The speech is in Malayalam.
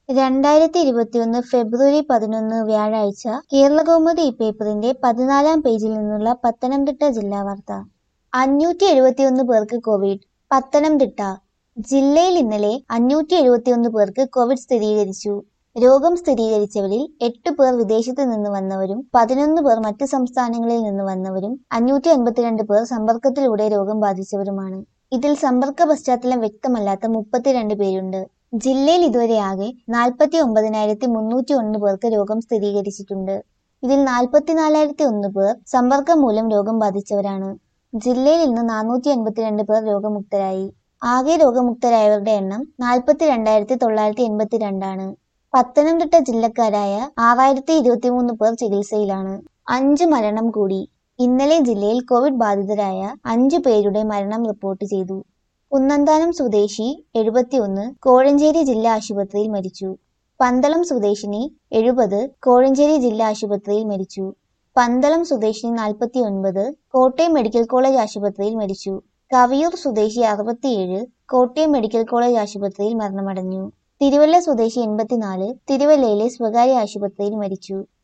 രണ്ടായിരത്തി ഇരുപത്തിയൊന്ന് ഫെബ്രുവരി പതിനൊന്ന് വ്യാഴാഴ്ച കേരളകൗമുദി പേപ്പറിന്റെ പതിനാലാം പേജിൽ നിന്നുള്ള പത്തനംതിട്ട ജില്ലാ വാർത്ത അഞ്ഞൂറ്റി എഴുപത്തിയൊന്ന് പേർക്ക് കോവിഡ് പത്തനംതിട്ട ജില്ലയിൽ ഇന്നലെ അഞ്ഞൂറ്റി എഴുപത്തിയൊന്ന് പേർക്ക് കോവിഡ് സ്ഥിരീകരിച്ചു രോഗം സ്ഥിരീകരിച്ചവരിൽ എട്ട് പേർ വിദേശത്ത് നിന്ന് വന്നവരും പതിനൊന്ന് പേർ മറ്റ് സംസ്ഥാനങ്ങളിൽ നിന്ന് വന്നവരും അഞ്ഞൂറ്റി അൻപത്തിരണ്ട് പേർ സമ്പർക്കത്തിലൂടെ രോഗം ബാധിച്ചവരുമാണ് ഇതിൽ സമ്പർക്ക പശ്ചാത്തലം വ്യക്തമല്ലാത്ത മുപ്പത്തിരണ്ട് പേരുണ്ട് ജില്ലയിൽ ഇതുവരെ ആകെ നാൽപ്പത്തി ഒമ്പതിനായിരത്തി മുന്നൂറ്റി ഒന്ന് പേർക്ക് രോഗം സ്ഥിരീകരിച്ചിട്ടുണ്ട് ഇതിൽ നാൽപ്പത്തിനാലായിരത്തി ഒന്ന് പേർ സമ്പർക്കം മൂലം രോഗം ബാധിച്ചവരാണ് ജില്ലയിൽ ഇന്ന് നാനൂറ്റി എൺപത്തിരണ്ട് പേർ രോഗമുക്തരായി ആകെ രോഗമുക്തരായവരുടെ എണ്ണം നാൽപ്പത്തി രണ്ടായിരത്തി തൊള്ളായിരത്തി എൺപത്തിരണ്ടാണ് പത്തനംതിട്ട ജില്ലക്കാരായ ആറായിരത്തി ഇരുപത്തിമൂന്ന് പേർ ചികിത്സയിലാണ് അഞ്ച് മരണം കൂടി ഇന്നലെ ജില്ലയിൽ കോവിഡ് ബാധിതരായ അഞ്ചു പേരുടെ മരണം റിപ്പോർട്ട് ചെയ്തു കുന്നന്താനം സ്വദേശി എഴുപത്തിയൊന്ന് കോഴഞ്ചേരി ജില്ലാ ആശുപത്രിയിൽ മരിച്ചു പന്തളം സ്വദേശിനി എഴുപത് കോഴഞ്ചേരി ജില്ലാ ആശുപത്രിയിൽ മരിച്ചു പന്തളം സ്വദേശിനി നാൽപ്പത്തി ഒൻപത് കോട്ടയം മെഡിക്കൽ കോളേജ് ആശുപത്രിയിൽ മരിച്ചു കവിയൂർ സ്വദേശി അറുപത്തിയേഴ് കോട്ടയം മെഡിക്കൽ കോളേജ് ആശുപത്രിയിൽ മരണമടഞ്ഞു തിരുവല്ല സ്വദേശി എൺപത്തിനാല് തിരുവല്ലയിലെ സ്വകാര്യ ആശുപത്രിയിൽ മരിച്ചു